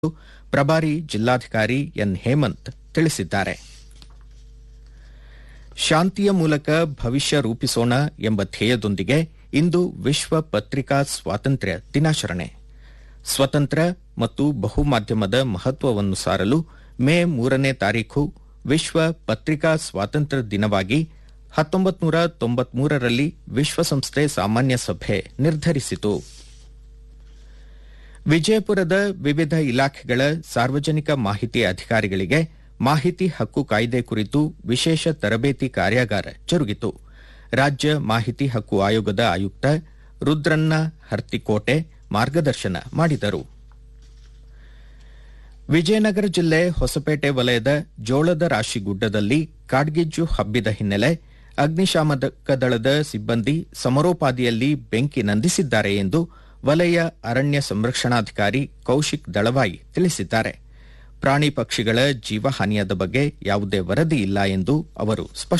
ಪ್ರಭಾರಿ ಜಿಲ್ಲಾಧಿಕಾರಿ ಎನ್ ಹೇಮಂತ್ ತಿಳಿಸಿದ್ದಾರೆ ಶಾಂತಿಯ ಮೂಲಕ ಭವಿಷ್ಯ ರೂಪಿಸೋಣ ಎಂಬ ಧ್ಯೇಯದೊಂದಿಗೆ ಇಂದು ವಿಶ್ವ ಪತ್ರಿಕಾ ಸ್ವಾತಂತ್ರ್ಯ ದಿನಾಚರಣೆ ಸ್ವತಂತ್ರ ಮತ್ತು ಬಹುಮಾಧ್ಯಮದ ಮಹತ್ವವನ್ನು ಸಾರಲು ಮೇ ಮೂರನೇ ತಾರೀಖು ವಿಶ್ವ ಪತ್ರಿಕಾ ಸ್ವಾತಂತ್ರ್ಯ ದಿನವಾಗಿ ಹತ್ತೊಂಬತ್ತು ನೂರ ತೊಂಬತ್ಮೂರರಲ್ಲಿ ವಿಶ್ವಸಂಸ್ಥೆ ಸಾಮಾನ್ಯ ಸಭೆ ನಿರ್ಧರಿಸಿತು ವಿಜಯಪುರದ ವಿವಿಧ ಇಲಾಖೆಗಳ ಸಾರ್ವಜನಿಕ ಮಾಹಿತಿ ಅಧಿಕಾರಿಗಳಿಗೆ ಮಾಹಿತಿ ಹಕ್ಕು ಕಾಯ್ದೆ ಕುರಿತು ವಿಶೇಷ ತರಬೇತಿ ಕಾರ್ಯಾಗಾರ ಜರುಗಿತು ರಾಜ್ಯ ಮಾಹಿತಿ ಹಕ್ಕು ಆಯೋಗದ ಆಯುಕ್ತ ರುದ್ರನ್ನ ಹರ್ತಿಕೋಟೆ ಮಾರ್ಗದರ್ಶನ ಮಾಡಿದರು ವಿಜಯನಗರ ಜಿಲ್ಲೆ ಹೊಸಪೇಟೆ ವಲಯದ ಜೋಳದ ರಾಶಿ ಗುಡ್ಡದಲ್ಲಿ ಕಾಡ್ಗಿಜ್ಜು ಹಬ್ಬಿದ ಹಿನ್ನೆಲೆ ಅಗ್ನಿಶಾಮಕ ದಳದ ಸಿಬ್ಬಂದಿ ಸಮರೋಪಾದಿಯಲ್ಲಿ ಬೆಂಕಿ ನಂದಿಸಿದ್ದಾರೆ ಎಂದು ವಲಯ ಅರಣ್ಯ ಸಂರಕ್ಷಣಾಧಿಕಾರಿ ಕೌಶಿಕ್ ದಳವಾಯಿ ತಿಳಿಸಿದ್ದಾರೆ ಪ್ರಾಣಿ ಪಕ್ಷಿಗಳ ಜೀವಹಾನಿಯಾದ ಬಗ್ಗೆ ಯಾವುದೇ ವರದಿ ಇಲ್ಲ ಎಂದು ಅವರು ಸ್ಪಷ್ಟಪಡಿಸಿದ್ದಾರೆ